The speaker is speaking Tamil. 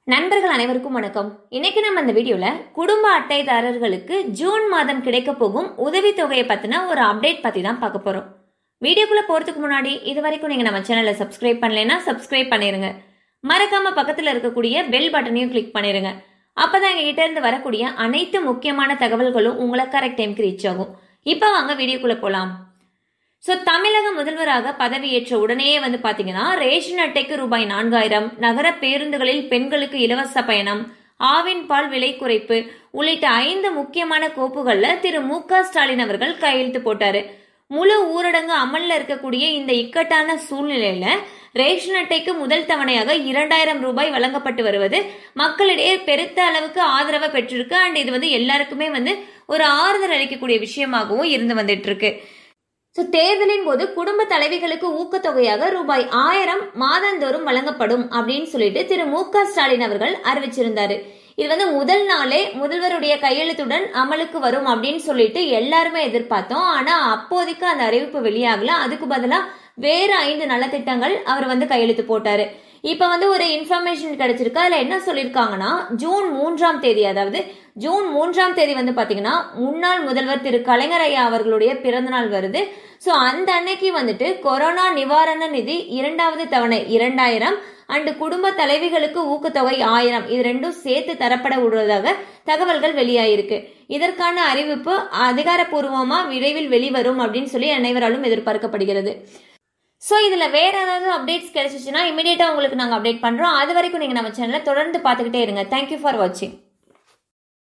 நண்பர்கள் அனைவருக்கும் வணக்கம் இன்னைக்கு நம்ம இந்த வீடியோல குடும்ப அட்டைதாரர்களுக்கு ஜூன் மாதம் கிடைக்க போகும் உதவித்தொகையை பத்தின ஒரு அப்டேட் பத்தி தான் பார்க்க போறோம் வீடியோக்குள்ள போறதுக்கு முன்னாடி இது வரைக்கும் நீங்க நம்ம சேனலை சப்ஸ்கிரைப் பண்ணலைன்னா சப்ஸ்கிரைப் பண்ணிருங்க மறக்காம பக்கத்துல இருக்கக்கூடிய பெல் பட்டனையும் கிளிக் பண்ணிருங்க அப்பதான் எங்க கிட்ட இருந்து வரக்கூடிய அனைத்து முக்கியமான தகவல்களும் உங்களை கரெக்ட் டைம்க்கு ரீச் ஆகும் இப்போ வாங்க வீடியோக்குள்ள போலாம் ஸோ தமிழக முதல்வராக பதவியேற்ற உடனேயே வந்து பார்த்தீங்கன்னா ரேஷன் அட்டைக்கு ரூபாய் நான்காயிரம் நகர பேருந்துகளில் பெண்களுக்கு இலவச பயணம் ஆவின் பால் விலை குறைப்பு உள்ளிட்ட ஐந்து முக்கியமான கோப்புகள்ல திரு மு க ஸ்டாலின் அவர்கள் கையெழுத்து போட்டாரு முழு ஊரடங்கு அமல்ல இருக்கக்கூடிய இந்த இக்கட்டான சூழ்நிலையில ரேஷன் அட்டைக்கு முதல் தவணையாக இரண்டாயிரம் ரூபாய் வழங்கப்பட்டு வருவது மக்களிடையே பெருத்த அளவுக்கு ஆதரவை பெற்றிருக்கு அண்ட் இது வந்து எல்லாருக்குமே வந்து ஒரு ஆறுதல் அளிக்கக்கூடிய விஷயமாகவும் இருந்து வந்துட்டு இருக்கு ஸோ தேர்தலின் போது குடும்ப தலைவிகளுக்கு ஊக்கத்தொகையாக ரூபாய் ஆயிரம் மாதந்தோறும் வழங்கப்படும் அப்படின்னு சொல்லிட்டு திரு மு க ஸ்டாலின் அவர்கள் அறிவிச்சிருந்தாரு இது வந்து முதல் நாளே முதல்வருடைய கையெழுத்துடன் அமலுக்கு வரும் அப்படின்னு சொல்லிட்டு எல்லாருமே எதிர்பார்த்தோம் ஆனா அப்போதைக்கு அந்த அறிவிப்பு வெளியாகல அதுக்கு பதிலா வேறு ஐந்து நலத்திட்டங்கள் அவர் வந்து கையெழுத்து போட்டாரு இப்ப வந்து ஒரு இன்ஃபர்மேஷன் கிடைச்சிருக்கு அதுல என்ன சொல்லியிருக்காங்கன்னா ஜூன் மூன்றாம் தேதி அதாவது ஜூன் மூன்றாம் தேதி வந்து பாத்தீங்கன்னா முன்னாள் முதல்வர் திரு கலைஞர் ஐயா அவர்களுடைய பிறந்தநாள் வருது ஸோ அந்த அன்னைக்கு வந்துட்டு கொரோனா நிவாரண நிதி இரண்டாவது தவணை இரண்டாயிரம் அண்டு குடும்ப தலைவிகளுக்கு ஊக்கத்தொகை ஆயிரம் இது ரெண்டும் சேர்த்து தரப்பட உள்ளதாக தகவல்கள் வெளியாயிருக்கு இதற்கான அறிவிப்பு அதிகாரப்பூர்வமா விரைவில் வெளிவரும் அப்படின்னு சொல்லி அனைவராலும் எதிர்பார்க்கப்படுகிறது ஸோ இதில் வேற ஏதாவது அப்டேட்ஸ் கிடைச்சிச்சுன்னா இமீடியட்டாக உங்களுக்கு நாங்கள் அப்டேட் பண்ணுறோம் அது வரைக்கும் நீங்கள் நம்ம சேனலை தொடர்ந்து பார்த்துக்கிட்டே இருங்க தேங்க்யூ ஃபார் வாட்சிங்